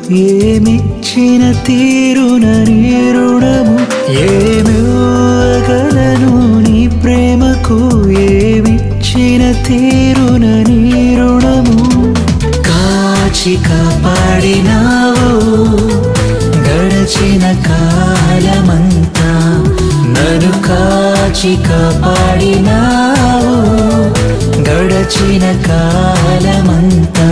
ఏమిచ్చిన తీరున నీ రుణము ఏమివ్వగలను నీ ప్రేమకు ఏమిచ్చిన తీరున నీ రుణము కాచి కాపాడినావు గడచిన కాలమంతా నన్ను కాచి కాపాడినావు గడచిన కాలమంతా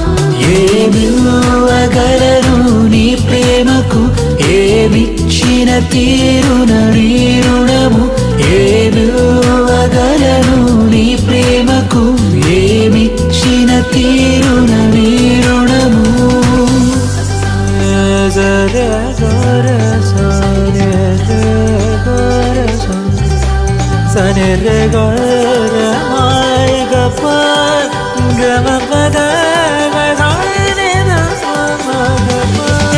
ఏమివ్వగలను నీ ప్రేమకు ఏమిచ్చిన తీరున నీ రుణము ఏమివ్వగలను నీ ప్రేమకు ఏమిచ్చిన తీరున నీ రుణము సరే సరే సరే సరే సరే రే గరే మాయ గప గమ పద గరే నమ గప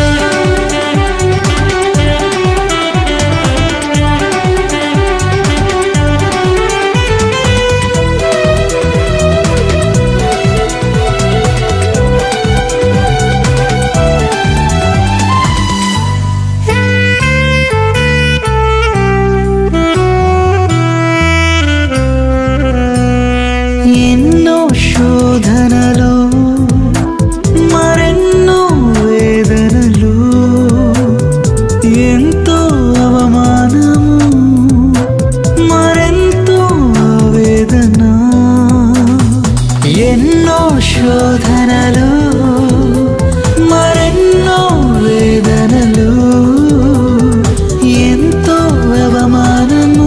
ఎన్నో శోధనలు మరెన్నో వేదనలు ఎంతో అవమానము మరెంతో ఆవేదన ఎన్నో శోధనలు మరెన్నో వేదనలు ఎంతో అవమానము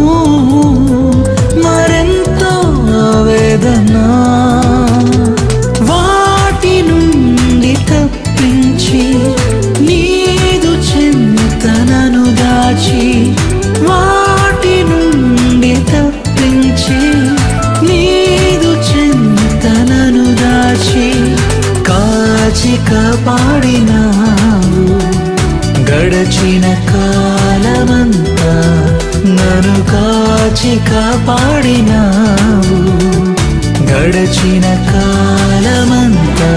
మరెంతో ఆవేదన వాటి నుండి తప్పించి నీదు చింతనను దాచి వాటి నుండి తప్పించి నీదు చింతనను దాచి కాచి కాపాడినావు గడచిన కాలమంతా నన్ను కాచి కాపాడినావు గడచిన కాలమంతా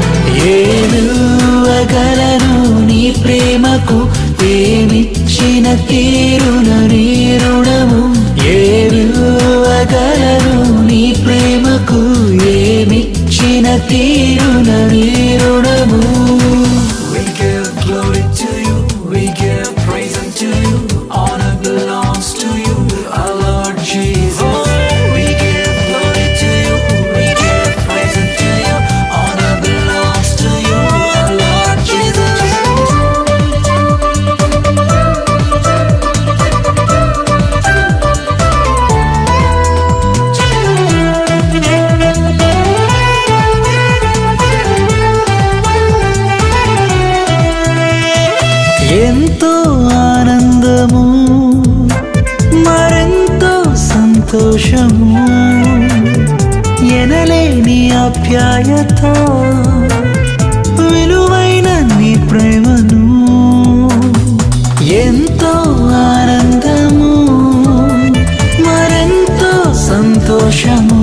ఏమివ్వగలను నీ ప్రేమకు ఏమిచ్చిన తీరున నీ రుణము ఏమివ్వగలను నీ ప్రేమకు ఏమిచ్చిన తీరున నీ రుణము We give glory to you, we give praise unto you, honor belongs to you, our Lord Jesus. We give glory to you, we give praise unto you, honor belongs to you, our Lord Jesus. ఎంతో ఆనందము మరెంతో సంతోషము ఎనలేని ఆప్యాయత విలువైన నీ ప్రేమను ఎంతో ఆనందము మరెంతో సంతోషము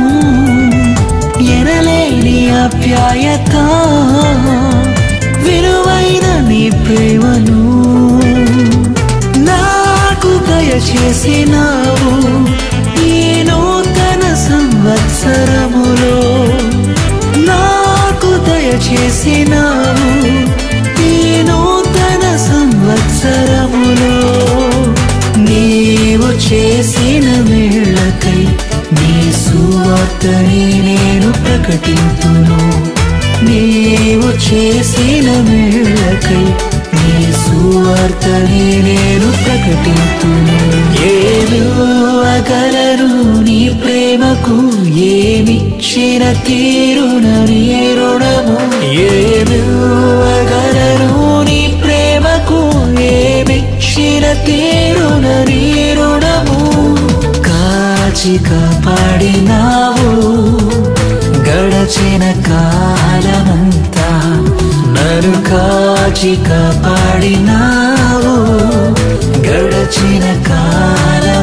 ఎనలేని ఆప్యాయత విలువైన నీ ప్రేమను నాకు దయచేసినావు ఈ నూతన సంవత్సరములో నాకు దయచేసినావు ఈ నూతన సంవత్సరములో నీవు చేసిన మేళకై నీ సువార్తని నేను ప్రకటింతును నీవు చేసిన మేళకై నీ సువార్తని నేను ప్రకటింతును ఏమివ్వగలరు నీ ప్రేమకు ఏమిచ్చిన తీరున నీ రుణము ఏమివ్వగలరు నీ ప్రేమకు ఏమిచ్చిన తీరున నీ రుణము కాచి కాపాడినావు గడచిన కాలమంతా నన్ను కాచి కాపాడినావు గడచిన కాల